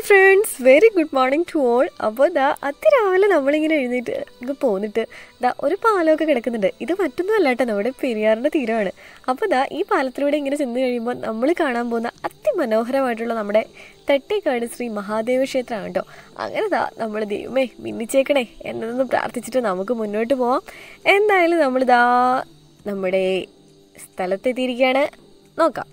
hi friends very good morning to all അപ്പോൾ ദാ അതിരാവിലെ നമ്മളിങ്ങനെ എഴുന്നേറ്റ് ഇങ്ങ് പോന്നിട്ട് ദാ ഒരു പാലമൊക്കെ കിടക്കുന്നുണ്ട് ഇത് മറ്റൊന്നും അല്ല കേട്ടോ നമ്മുടെ പെരിയാറിൻ്റെ തീരമാണ് അപ്പോൾ ദാ ഈ പാലത്തിലൂടെ ഇങ്ങനെ ചെന്ന് കഴിയുമ്പോൾ നമ്മൾ കാണാൻ പോകുന്ന അതിമനോഹരമായിട്ടുള്ള നമ്മുടെ തട്ടേക്കാട് ശ്രീ മഹാദേവ ക്ഷേത്രമാണ് കേട്ടോ അങ്ങനെ ദാ നമ്മൾ ദൈവമേ മിന്നിച്ചേക്കണേ എന്നതൊന്ന് പ്രാർത്ഥിച്ചിട്ട് നമുക്ക് മുന്നോട്ട് പോവാം എന്തായാലും നമ്മൾ ദാ നമ്മുടെ സ്ഥലത്തെത്തിയിരിക്കുകയാണ് നോക്കാം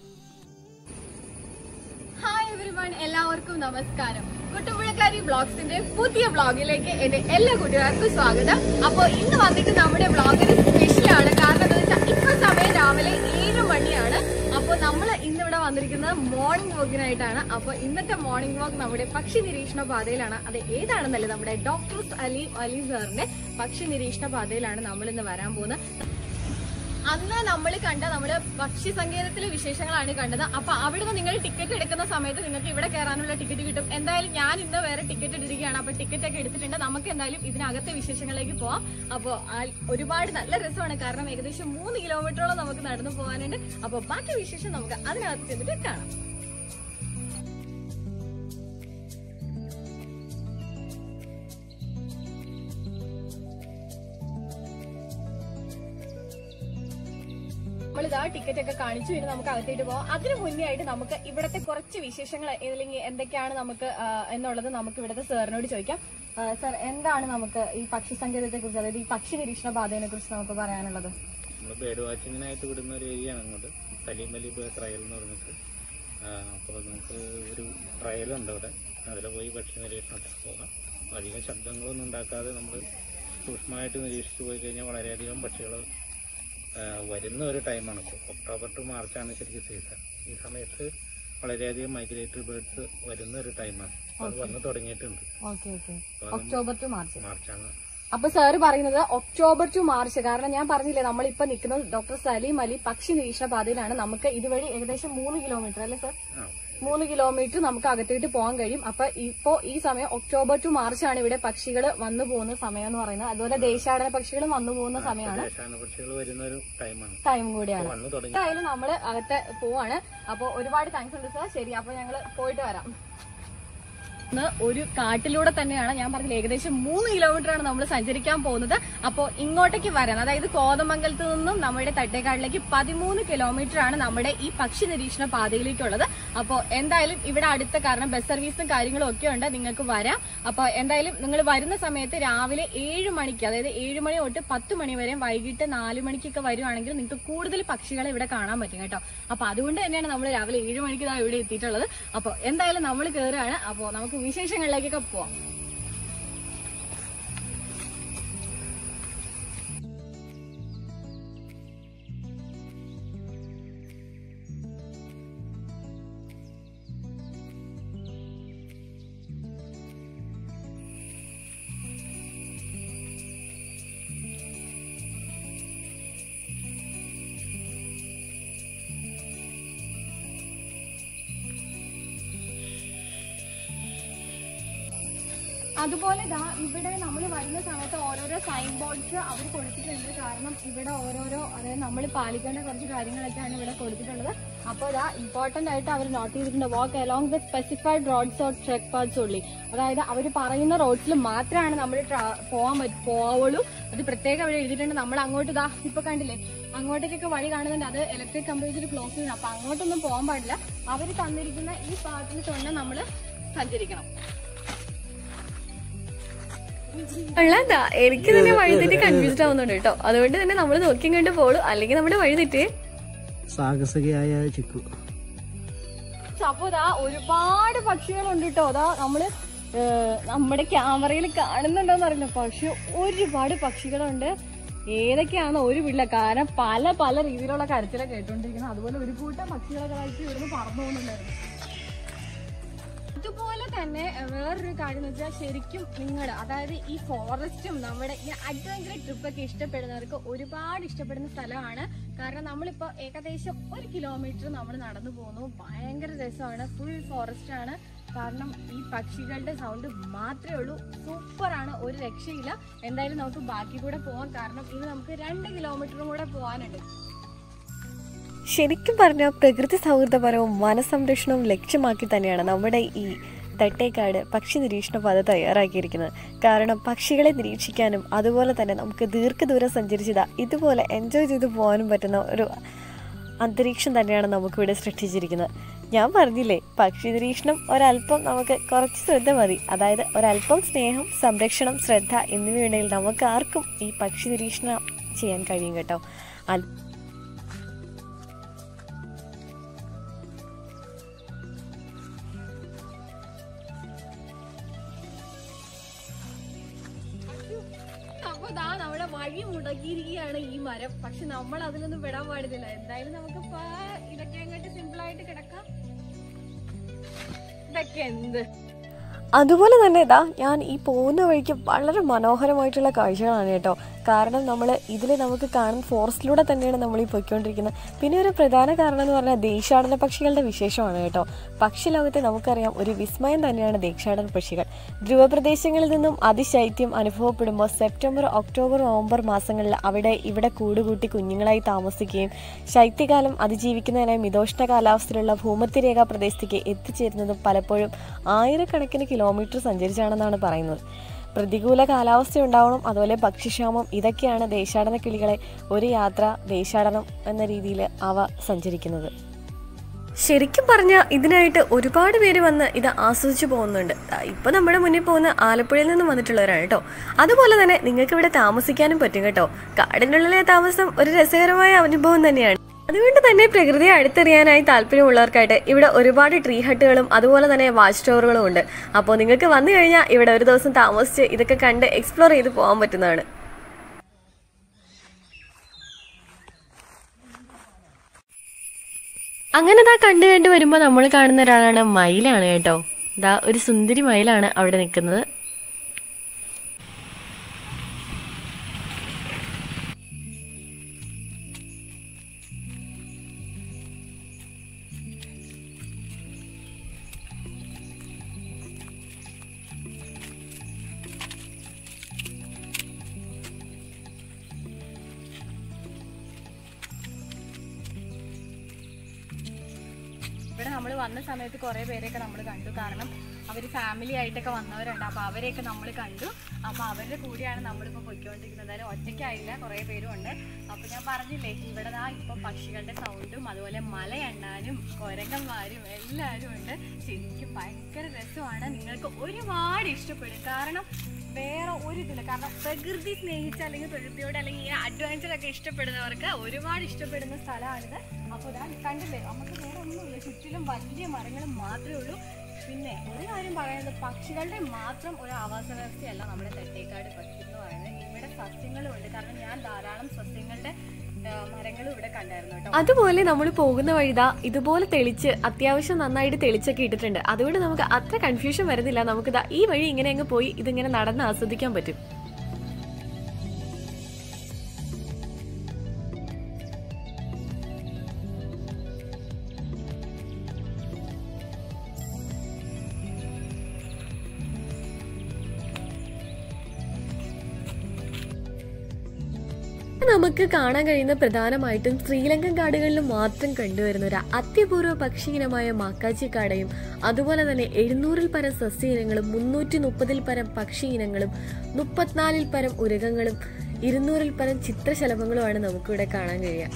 ഹായ് എവരിവൺ എല്ലാവർക്കും നമസ്കാരം കുട്ടുമ്പുഴക്കാരി ബ്ലോഗ്സിന്റെ പുതിയ വ്ളോഗിലേക്ക് എന്റെ എല്ലാ കൂട്ടുകാർക്കും സ്വാഗതം അപ്പോൾ ഇന്ന് വന്നിട്ട് നമ്മുടെ വ്ളോഗിന് സ്പെഷ്യൽ ആണ് കാരണം എന്താ വെച്ചാൽ ഇപ്പൊ സമയം രാവിലെ ഏഴ് മണിയാണ് അപ്പോൾ നമ്മൾ ഇന്ന് ഇവിടെ വന്നിരിക്കുന്നത് മോർണിംഗ് വാക്കിനായിട്ടാണ് അപ്പോൾ ഇന്നത്തെ മോർണിംഗ് വാക്ക് നമ്മുടെ പക്ഷി നിരീക്ഷണ പാതയിലാണ് അത് ഏതാണെന്നല്ലേ നമ്മുടെ ഡോക്ടർ അലി അലി സാറിന്റെ പക്ഷി നിരീക്ഷണ പാതയിലാണ് നമ്മൾ ഇന്ന് വരാൻ പോകുന്നത് അന്ന് നമ്മൾ കണ്ട നമ്മുടെ പക്ഷി സങ്കേതത്തിലെ വിശേഷങ്ങളാണ് കണ്ടത് അപ്പൊ അവിടുന്ന് നിങ്ങൾ ടിക്കറ്റ് എടുക്കുന്ന സമയത്ത് നിങ്ങൾക്ക് ഇവിടെ കയറാനുള്ള ടിക്കറ്റ് കിട്ടും എന്തായാലും ഞാൻ ഇന്ന് വേറെ ടിക്കറ്റ് എടുത്തിരിക്കുകയാണ് അപ്പൊ ടിക്കറ്റ് ഒക്കെ എടുത്തിട്ടുണ്ട് നമുക്ക് എന്തായാലും ഇതിനകത്തെ വിശേഷങ്ങളിലേക്ക് പോവാം അപ്പോൾ ഒരുപാട് നല്ല രസമാണ് കാരണം ഏകദേശം മൂന്ന് കിലോമീറ്ററോളം നമുക്ക് നടന്നു പോകാനുണ്ട് അപ്പോൾ ബാക്കി വിശേഷം നമുക്ക് അതിനകത്ത് ചെന്നിട്ട് കാണാം നമ്മളിതാ ടിക്കറ്റ് ഒക്കെ കാണിച്ചു ഇനി നമുക്ക് അകത്തേക്ക് പോവാം അതിനു മുന്നേ ആയിട്ട് നമുക്ക് ഇവിടത്തെ കുറച്ച് വിശേഷങ്ങൾ അല്ലെങ്കിൽ എന്തൊക്കെയാണ് നമുക്ക് ആ, എന്നുള്ളത് നമുക്ക് ഇവിടുത്തെ സാറിനോട് ചോദിക്കാം സാർ എന്താണ് നമുക്ക് ഈ പക്ഷി സങ്കേതത്തെ കുറിച്ച് അതായത് ഈ പക്ഷി നിരീക്ഷണ പാതയെ കുറിച്ച് നമുക്ക് പറയാനുള്ളത് നമ്മൾ ബേർഡ് വാച്ചിങ്ങിനായിട്ട് വിടുന്ന ഒരു ഏരിയ ആണ് അങ്ങോട്ട് സലീം അലി ബേർഡ് ട്രയൽ എന്ന് പറഞ്ഞിട്ട് അപ്പോൾ നമുക്ക് ഒരു ട്രയലുണ്ട് അവിടെ അതിൽ പോയി പക്ഷി നിരീക്ഷണത്തിൽ പോകാം അധികം ശബ്ദങ്ങളൊന്നും ഉണ്ടാക്കാതെ നമ്മൾ സൂക്ഷ്മമായിട്ട് നിരീക്ഷിച്ച് പോയി കഴിഞ്ഞാൽ വളരെയധികം പക്ഷികൾ വരുന്ന ഒരു ടൈമാണ് ഇപ്പോൾ ഒക്ടോബർ ടു മാർച്ചാണ് ശരിക്കും സീസൺ ഈ സമയത്ത് വളരെയധികം മൈഗ്രേറ്ററി ബേർഡ്സ് വരുന്ന ഒരു ടൈമാണ് അത് വന്ന് തുടങ്ങിയിട്ടുണ്ട് okay okay October to March മാർച്ചാണ് അപ്പൊ സാറ് പറയുന്നത് ഒക്ടോബർ ടു മാർച്ച് കാരണം ഞാൻ പറഞ്ഞില്ലേ നമ്മളിപ്പോ നിൽക്കുന്നത് ഡോക്ടർ സലീം അലി പക്ഷി നിരീക്ഷണ പാതയിലാണ് നമുക്ക് ഇതുവഴി ഏകദേശം മൂന്ന് കിലോമീറ്റർ അല്ലേ സാർ ആ മൂന്ന് കിലോമീറ്റർ നമുക്ക് അകത്തേക്ക് പോകാൻ കഴിയും അപ്പൊ ഇപ്പോ ഈ സമയം ഒക്ടോബർ ടു മാർച്ച് ആണ് ഇവിടെ പക്ഷികൾ വന്നു പോകുന്ന സമയം എന്ന് പറയുന്നത് അതുപോലെ ദേശാടന പക്ഷികളും വന്നു പോകുന്ന സമയമാണ് ദേശാന പക്ഷികൾ വരുന്ന ഒരു ടൈമാണ് ടൈം കൂടിയാണ് വന്നു തുടങ്ങി എന്തായാലും നമ്മള് അകത്ത് പോവാണ് അപ്പൊ ഒരുപാട് താങ്ക്സ് ഉണ്ട് സാർ ശരി അപ്പൊ ഞങ്ങള് പോയിട്ട് വരാം ഇന്ന് ഒരു കാട്ടിലൂടെ തന്നെയാണ് ഞാൻ പറഞ്ഞില്ല ഏകദേശം മൂന്ന് കിലോമീറ്റർ ആണ് നമ്മൾ സഞ്ചരിക്കാൻ പോകുന്നത് അപ്പോൾ ഇങ്ങോട്ടേക്ക് വരാൻ അതായത് കോതമംഗലത്ത് നിന്നും നമ്മുടെ തട്ടേക്കാടിലേക്ക് പതിമൂന്ന് കിലോമീറ്റർ ആണ് നമ്മുടെ ഈ പക്ഷി നിരീക്ഷണ പാതയിലേക്കുള്ളത് അപ്പോൾ എന്തായാലും ഇവിടെ അടുത്ത കാരണം ബസ് സർവീസും കാര്യങ്ങളും ഒക്കെ ഉണ്ട് നിങ്ങൾക്ക് വരാം അപ്പോൾ എന്തായാലും നിങ്ങൾ വരുന്ന സമയത്ത് രാവിലെ ഏഴ് മണിക്ക് അതായത് ഏഴ് മണി തൊട്ട് പത്ത് മണി വരെ വൈകിട്ട് നാല് മണിക്കൊക്കെ വരുവാണെങ്കിൽ നിങ്ങൾക്ക് കൂടുതൽ പക്ഷികളെ ഇവിടെ കാണാൻ പറ്റും കേട്ടോ അപ്പൊ അതുകൊണ്ട് തന്നെയാണ് നമ്മൾ രാവിലെ ഏഴ് മണിക്ക് ഇതാ ഇവിടെ എത്തിയിട്ടുള്ളത് അപ്പോൾ എന്തായാലും നമ്മൾ കയറുകയാണ് അപ്പോൾ നമുക്ക് വിശേഷങ്ങളിലേക്കൊക്കെ പോവാം അതുപോലെ ദാ ഇവിടെ നമ്മൾ വരുന്ന സമയത്ത് ഓരോരോ സൈൻ ബോർഡ്സ് അവർ കൊടുത്തിട്ടുണ്ട് കാരണം ഇവിടെ ഓരോരോ അതായത് നമ്മൾ പാലിക്കേണ്ട കുറച്ച് കാര്യങ്ങളൊക്കെയാണ് ഇവിടെ കൊടുത്തിട്ടുള്ളത് അപ്പോൾ ഇതാ ഇമ്പോർട്ടന്റ് ആയിട്ട് അവർ നോട്ട് ചെയ്തിട്ടുണ്ട് walk along the specified roads or truck parts only അതായത് അവർ പറയുന്ന റോഡ്സിൽ മാത്രമാണ് നമ്മൾ പോകാൻ പറ്റും പോവുള്ളൂ അത് പ്രത്യേകം അവിടെ എഴുതിയിട്ടുണ്ട് നമ്മൾ അങ്ങോട്ട് ഇതാ ഇപ്പൊ കണ്ടില്ലേ അങ്ങോട്ടേക്കൊക്കെ വഴി കാണുന്നുണ്ട് അത് ഇലക്ട്രിക് കമ്പനിച്ചിട്ട് ക്ലോസ് ചെയ്യുന്നു അപ്പൊ അങ്ങോട്ടൊന്നും പോകാൻ പാടില്ല അവർ തന്നിരിക്കുന്ന ഈ പാർട്ടിൽ തന്നെ നമ്മൾ സഞ്ചരിക്കണം ഉള്ളതാ എനിക്ക് തന്നെ വഴി തെറ്റി കൺഫ്യൂസ്ഡ് ആവുന്നുണ്ട് കേട്ടോ അതുകൊണ്ട് തന്നെ നമ്മൾ നോക്കിയും കണ്ട് പോളൂ അല്ലെങ്കിൽ നമ്മുടെ വഴി തെറ്റേ സാഹസികയായ ചിക്കു അപ്പൊ ഇതാ ഒരുപാട് പക്ഷികളുണ്ട് കേട്ടോ അതാ നമ്മള് ഏഹ്, നമ്മുടെ ക്യാമറയിൽ കാണുന്നുണ്ടോന്ന് അറിയില്ല പക്ഷെ ഒരുപാട് പക്ഷികളുണ്ട് ഏതൊക്കെയാണെന്ന് ഒരു പിള്ള കാരണം പല പല രീതിയിലുള്ള കരച്ചിലൊക്കെ കേട്ടോണ്ടിരിക്കുന്നത് അതുപോലെ ഒരു കൂട്ടം പക്ഷികളൊക്കെ ആയിട്ട് ഇവിടുന്ന് പറന്നു പോകുന്നുണ്ടായിരുന്നു അതുപോലെ തന്നെ ഏഹ്, വേറൊരു കാര്യം എന്ന് വെച്ചാൽ ശരിക്കും നിങ്ങൾ അതായത് ഈ ഫോറസ്റ്റും നമ്മുടെ ഈ അഡ്വഞ്ചർ ട്രിപ്പ് ഒക്കെ ഇഷ്ടപ്പെടുന്നവർക്ക് ഒരുപാട് ഇഷ്ടപ്പെടുന്ന സ്ഥലമാണ് കാരണം നമ്മളിപ്പോ ഏകദേശം ഒരു കിലോമീറ്റർ നമ്മൾ നടന്നു പോകുന്നു ഭയങ്കര രസമാണ് ഫുൾ ഫോറസ്റ്റ് ആണ് കാരണം ഈ പക്ഷികളുടെ സൗണ്ട് മാത്രമേ ഉള്ളൂ സൂപ്പറാണ് ഒരു രക്ഷയില്ല എന്തായാലും നമുക്ക് ബാക്കി കൂടെ പോവാം കാരണം ഇനി നമുക്ക് രണ്ട് കിലോമീറ്ററും കൂടെ പോകാനുണ്ട് ശരിക്കും പറഞ്ഞാൽ പ്രകൃതി സൗഹൃദപരവും വനസംരക്ഷണവും ലക്ഷ്യമാക്കി തന്നെയാണ് നമ്മുടെ ഈ തട്ടേക്കാട് പക്ഷി നിരീക്ഷണ പാത തയ്യാറാക്കിയിരിക്കുന്നത് കാരണം പക്ഷികളെ നിരീക്ഷിക്കാനും അതുപോലെ തന്നെ നമുക്ക് ദീർഘദൂരം സഞ്ചരിച്ചതാ ഇതുപോലെ എൻജോയ് ചെയ്ത് പോകാനും പറ്റുന്ന ഒരു അന്തരീക്ഷം തന്നെയാണ് നമുക്കിവിടെ സൃഷ്ടിച്ചിരിക്കുന്നത് ഞാൻ പറഞ്ഞില്ലേ പക്ഷി നിരീക്ഷണം ഒരല്പം നമുക്ക് കുറച്ച് ശ്രദ്ധ മതി അതായത് ഒരല്പം സ്നേഹം സംരക്ഷണം ശ്രദ്ധ എന്നിവയുണ്ടെങ്കിൽ നമുക്ക് ആർക്കും ഈ പക്ഷി നിരീക്ഷണം ചെയ്യാൻ കഴിയും കേട്ടോ അത് അപ്പൊ ദാ നമ്മുടെ വഴി മുടക്കിയിരിക്കുകയാണ് ഈ മരം പക്ഷെ നമ്മൾ അതിലൊന്നും വിടാൻ പാടില്ല എന്തായാലും നമുക്ക് ഇപ്പൊ ഇതൊക്കെ അങ്ങോട്ട് സിമ്പിൾ ആയിട്ട് കിടക്കാം ഇതൊക്കെ എന്ത് അതുപോലെ തന്നെ ഇതാ ഞാൻ ഈ പോകുന്ന വഴിക്ക് വളരെ മനോഹരമായിട്ടുള്ള കാഴ്ചകളാണ് കേട്ടോ കാരണം നമ്മൾ ഇതിൽ നമുക്ക് കാണുന്ന ഫോറസ്റ്റിലൂടെ തന്നെയാണ് നമ്മൾ ഈ പൊയ്ക്കൊണ്ടിരിക്കുന്നത് പിന്നെ ഒരു പ്രധാന കാരണം എന്ന് പറഞ്ഞാൽ ദേശാടന പക്ഷികളുടെ വിശേഷമാണ് കേട്ടോ പക്ഷി ലോകത്തെ നമുക്കറിയാം ഒരു വിസ്മയം തന്നെയാണ് ദേശാടന പക്ഷികൾ ധ്രുവപ്രദേശങ്ങളിൽ നിന്നും അതിശൈത്യം അനുഭവപ്പെടുമ്പോൾ സെപ്റ്റംബർ ഒക്ടോബർ നവംബർ മാസങ്ങളിൽ അവിടെ ഇവിടെ കൂടുകൂട്ടി കുഞ്ഞുങ്ങളായി താമസിക്കുകയും ശൈത്യകാലം അതിജീവിക്കുന്നതിനായി മിതോഷ്ണ കാലാവസ്ഥയിലുള്ള ഭൂമധ്യരേഖാ പ്രദേശത്തേക്ക് എത്തിച്ചേരുന്നതും പലപ്പോഴും ആയിരക്കണക്കിന് കിലോമീറ്റർ സഞ്ചരിച്ചാണെന്നാണ് പറയുന്നത് പ്രതികൂല കാലാവസ്ഥ ഉണ്ടാവണം അതുപോലെ ഭക്ഷ്യക്ഷാമം ഇതൊക്കെയാണ് ദേശാടന കിളികളെ ഒരു യാത്ര ദേശാടനം എന്ന രീതിയിൽ അവ സഞ്ചരിക്കുന്നത് ശരിക്കും പറഞ്ഞാൽ ഇതിനായിട്ട് ഒരുപാട് പേര് വന്ന് ഇത് ആസ്വദിച്ചു പോകുന്നുണ്ട് ദാ ഇപ്പൊ നമ്മുടെ മുന്നിൽ പോകുന്ന ആലപ്പുഴയിൽ നിന്ന് വന്നിട്ടുള്ളവരാണ് കേട്ടോ അതുപോലെ തന്നെ നിങ്ങൾക്ക് ഇവിടെ താമസിക്കാനും പറ്റും കേട്ടോ കാടിനുള്ളിലെ താമസം ഒരു രസകരമായ അനുഭവം തന്നെയാണ് അതുകൊണ്ട് തന്നെ പ്രകൃതിയെ അടുത്തറിയാനായി താല്പര്യമുള്ളവർക്കായിട്ട് ഇവിടെ ഒരുപാട് ട്രീ ഹട്ടുകളും അതുപോലെ തന്നെ വാച്ച് ടവറുകളും ഉണ്ട് അപ്പോൾ നിങ്ങൾക്ക് വന്നു കഴിഞ്ഞാൽ ഇവിടെ ഒരു ദിവസം താമസിച്ച് ഇതൊക്കെ കണ്ട് എക്സ്പ്ലോർ ചെയ്ത് പോകാൻ പറ്റുന്നതാണ് അങ്ങനെ ദാ കണ്ടു കണ്ടു വരുമ്പോൾ നമ്മൾ കാണുന്ന ഒരാളാണ് മയിലാണ് കേട്ടോ ദാ ഒരു സുന്ദരി മയിലാണ് അവിടെ നിൽക്കുന്നത് ഇവിടെ നമ്മൾ വന്ന സമയത്ത് കുറേ പേരെയൊക്കെ നമ്മൾ കണ്ടു കാരണം അവർ ഫാമിലി ആയിട്ടൊക്കെ വന്നവരുണ്ട് അപ്പോൾ അവരെയൊക്കെ നമ്മൾ കണ്ടു അപ്പോൾ അവരുടെ കൂടെയാണ് നമ്മളിപ്പോൾ പൊയ്ക്കൊണ്ടിരിക്കുന്നത് എന്തായാലും ഒറ്റയ്ക്കായില്ല കുറേ പേരും ഉണ്ട് അപ്പോൾ ഞാൻ പറഞ്ഞില്ലേ ഇവിടെ ദാ ഇപ്പം പക്ഷികളുടെ സൗണ്ടും അതുപോലെ മല എണ്ണാനും കുരങ്ങന്മാരും എല്ലാവരും ഉണ്ട് ശരിക്കും ഭയങ്കര രസമാണ് നിങ്ങൾക്ക് ഒരുപാട് ഇഷ്ടപ്പെടും കാരണം വേറെ ഒരു ഇതില്ല കാരണം പ്രകൃതി സ്നേഹിച്ച അല്ലെങ്കിൽ പ്രകൃതിയോട് അല്ലെങ്കിൽ ഈ അഡ്വഞ്ചർ ഒക്കെ ഇഷ്ടപ്പെടുന്നവർക്ക് ഒരുപാട് ഇഷ്ടപ്പെടുന്ന സ്ഥലമാണിത് അപ്പോൾ ഇതാ കണ്ടില്ലേ നമുക്ക് വേറെ ഒന്നുമില്ല ചുറ്റിലും വലിയ മരങ്ങൾ മാത്രമേ ഉള്ളൂ പിന്നെ ഒരു കാര്യം പറയുന്നത് പക്ഷികളുടെ മാത്രം ഒരു ആവാസ വ്യവസ്ഥയല്ല നമ്മുടെ തെട്ടേക്കാട് പക്ഷി എന്ന് പറയുന്നത് ഇവിടെ സസ്യങ്ങളും ഉണ്ട് കാരണം ഞാൻ ധാരാളം സസ്യങ്ങളുടെ ആ, മരങ്ങളും ഇവിടെ കണ്ടായിരുന്നു കേട്ടോ അതുപോലെ നമ്മൾ പോകുന്ന വഴിതാ ഇതുപോലെ തെളിച്ച് അത്യാവശ്യം നന്നായിട്ട് തെളിച്ചൊക്കെ ഇട്ടിട്ടുണ്ട് അതുകൊണ്ട് നമുക്ക് അത്ര കൺഫ്യൂഷൻ വരുന്നില്ല നമുക്ക് ദാ ഈ വഴി ഇങ്ങനെ അങ്ങ് പോയി ഇതിങ്ങനെ നടന്ന് ആസ്വദിക്കാൻ പറ്റും നമുക്ക് കാണാൻ കഴിയുന്ന പ്രധാനമായിട്ടും ശ്രീലങ്കൻ കാടുകളിൽ മാത്രം കണ്ടുവരുന്ന ഒരു അത്യപൂർവ പക്ഷി ഇനമായ മാക്കാച്ചി കാടയും അതുപോലെ തന്നെ എഴുന്നൂറിൽ പരം സസ്യ ഇനങ്ങളും മുന്നൂറ്റി മുപ്പതിൽ പരം പക്ഷി ഇനങ്ങളും മുപ്പത്തിനാലിൽ പരം ഉരകങ്ങളും ഇരുന്നൂറിൽ പരം ചിത്രശലഭങ്ങളുമാണ് നമുക്കിവിടെ കാണാൻ കഴിയുക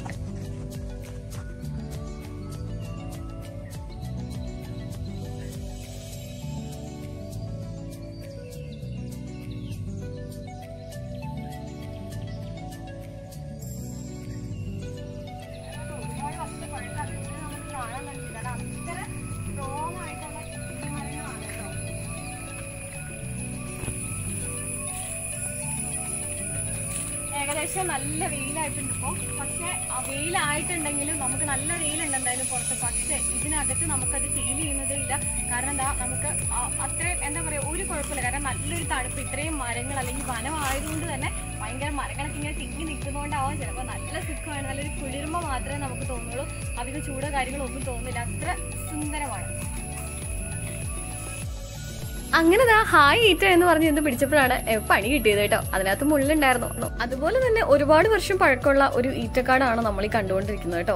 ഒരുപാട് വർഷം പഴക്കം ഇത് നമുക്ക് കാണാൻ പറ്റില്ല കാരണം അത്ര സ്ട്രോങ് ആയിട്ടുള്ള മരങ്ങളാണ് കേട്ടോ ഏകദേശം നല്ല വെയിലായിട്ടുണ്ട് ഇപ്പോൾ പക്ഷെ ആ വെയിലായിട്ടുണ്ടെങ്കിലും നമുക്ക് നല്ല വെയിലുണ്ട് എന്തായാലും പുറത്ത് പക്ഷെ ഇതിനകത്ത് നമുക്കത് ഫീൽ ചെയ്യുന്നതേ ഇല്ല കാരണം എന്താ നമുക്ക് ആ- അത്രയും എന്താ പറയുക ഒരു കുഴപ്പമില്ല കാരണം നല്ലൊരു തണുപ്പ് ഇത്രയും മരങ്ങൾ അല്ലെങ്കിൽ വനം ആയതുകൊണ്ട് തന്നെ ഭയങ്കര മരങ്ങളൊക്കെ ഇങ്ങനെ തിങ്ങി നിൽക്കുന്നതുകൊണ്ടാവാം ചിലപ്പോൾ നല്ല സുഖമാണ് നല്ലൊരു കുളിർമ മാത്രമേ നമുക്ക് തോന്നുള്ളൂ അധികം ചൂടോ കാര്യങ്ങളോ ഒന്നും തോന്നില്ല അത്ര സുന്ദരമാണ് അങ്ങനെ ദാ ഹായ് ഈറ്റ എന്ന് പറഞ്ഞ് ഇന്ന് പിടിച്ചപ്പോഴാണ് ഏ, പണി കിട്ടിയത് കേട്ടോ അതിനകത്ത് മുള്ളുണ്ടായിരുന്നു അതുപോലെ തന്നെ ഒരുപാട് വർഷം പഴക്കമുള്ള ഒരു ഈറ്റക്കാടാണ് നമ്മൾ ഈ കണ്ടുകൊണ്ടിരിക്കുന്നത് കേട്ടോ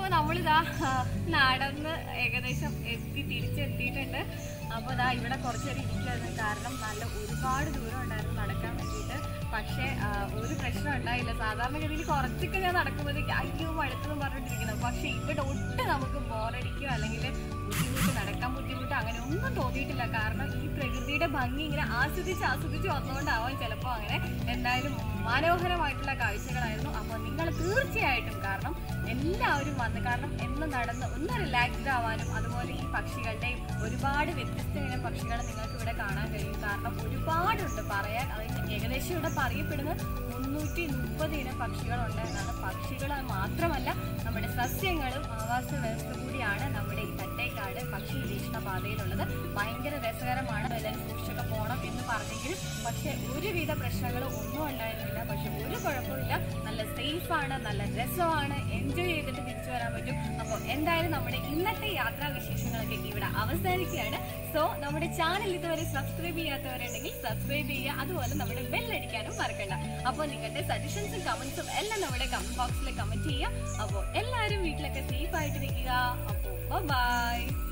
നമ്മളിതാ ആ, നടന്ന് ഏകദേശം എത്തി തിരിച്ചെത്തിയിട്ടുണ്ട് അപ്പോൾ ഇതാ ഇവിടെ കുറച്ച് നേരം ഇരിക്കുമായിരുന്നു കാരണം നല്ല ഒരുപാട് ദൂരം ഉണ്ടായിരുന്നു നടക്കാൻ വേണ്ടിയിട്ട് പക്ഷേ ആ, ഒരു പ്രശ്നം ഉണ്ടായില്ല സാധാരണഗതിയിൽ കുറച്ചൊക്കെ ഞാൻ നടക്കുമ്പോഴത്തേക്ക് അയ്യോ മടുത്തെന്ന് പറഞ്ഞിട്ടിരിക്കുന്നത് പക്ഷേ ഇവിടെ ഒട്ടും നമുക്ക് ബോറടിക്കുകയോ അല്ലെങ്കിൽ ബുദ്ധിമുട്ട് നടക്കാൻ ബുദ്ധിമുട്ട് അങ്ങനെ ഒന്നും തോന്നിയിട്ടില്ല കാരണം ഈ പ്രകൃതിയുടെ ഭംഗി ഇങ്ങനെ ആസ്വദിച്ച് ആസ്വദിച്ച് വന്നുകൊണ്ടാവാം ചിലപ്പോൾ അങ്ങനെ എന്തായാലും മനോഹരമായിട്ടുള്ള കാഴ്ചകളായിരുന്നു അപ്പോൾ നിങ്ങൾ തീർച്ചയായിട്ടും കാരണം എല്ലാവരും വന്ന് കാരണം എന്ന് നടന്ന് ഒന്ന് റിലാക്സ്ഡ് ആവാനും അതുപോലെ ഈ പക്ഷികളുടെയും ഒരുപാട് വ്യത്യസ്ത ഇനം പക്ഷികളെ നിങ്ങൾക്ക് ഇവിടെ കാണാൻ കഴിയും കാരണം ഒരുപാടുണ്ട് പറയാൻ അത് ഏകദേശം ഇവിടെ പറയപ്പെടുന്നത് മുന്നൂറ്റി മുപ്പത് ഇനം പക്ഷികളുണ്ട് എന്നാണ് പക്ഷികൾ മാത്രമല്ല നമ്മുടെ സസ്യങ്ങളും ആവാസ വ്യവസ്ഥ കൂടിയാണ് നമ്മുടെ ഈ തട്ടേക്കാട് പക്ഷി നിരീക്ഷണ പാതയിലുള്ളത് ഭയങ്കര രസകരമാണ് എല്ലാവരും സൂക്ഷിച്ചൊക്കെ പോകണം എന്ന് പറഞ്ഞെങ്കിലും പക്ഷെ ഒരുവിധ പ്രശ്നങ്ങളും ഒന്നും ഉണ്ടായിരുന്നില്ല പക്ഷെ ഒരു കുഴപ്പമില്ല നല്ല സേഫ് ആണ് നല്ല രസമാണ് എൻജോയ് ചെയ്തിട്ട് തിരിച്ചു വരാൻ പറ്റും അപ്പോൾ എന്തായാലും നമ്മുടെ ഇന്നത്തെ യാത്രാ വിശേഷങ്ങളൊക്കെ ഇവിടെ അവസാനിക്കുകയാണ് സോ നമ്മുടെ ചാനൽ ഇതുവരെ സബ്സ്ക്രൈബ് ചെയ്യാത്തവരുണ്ടെങ്കിൽ സബ്സ്ക്രൈബ് ചെയ്യുക അതുപോലെ നമ്മുടെ ബെല്ലടിക്കാനും മറക്കണ്ട അപ്പോൾ നിങ്ങളുടെ സജഷൻസും കമന്റ്സും എല്ലാം നമ്മുടെ കമന്റ് ബോക്സിൽ കമന്റ് ചെയ്യുക അപ്പോൾ എല്ലാവരും വീട്ടിലൊക്കെ സേഫ് ആയിട്ട് നിൽക്കുക അപ്പോൾ ബൈ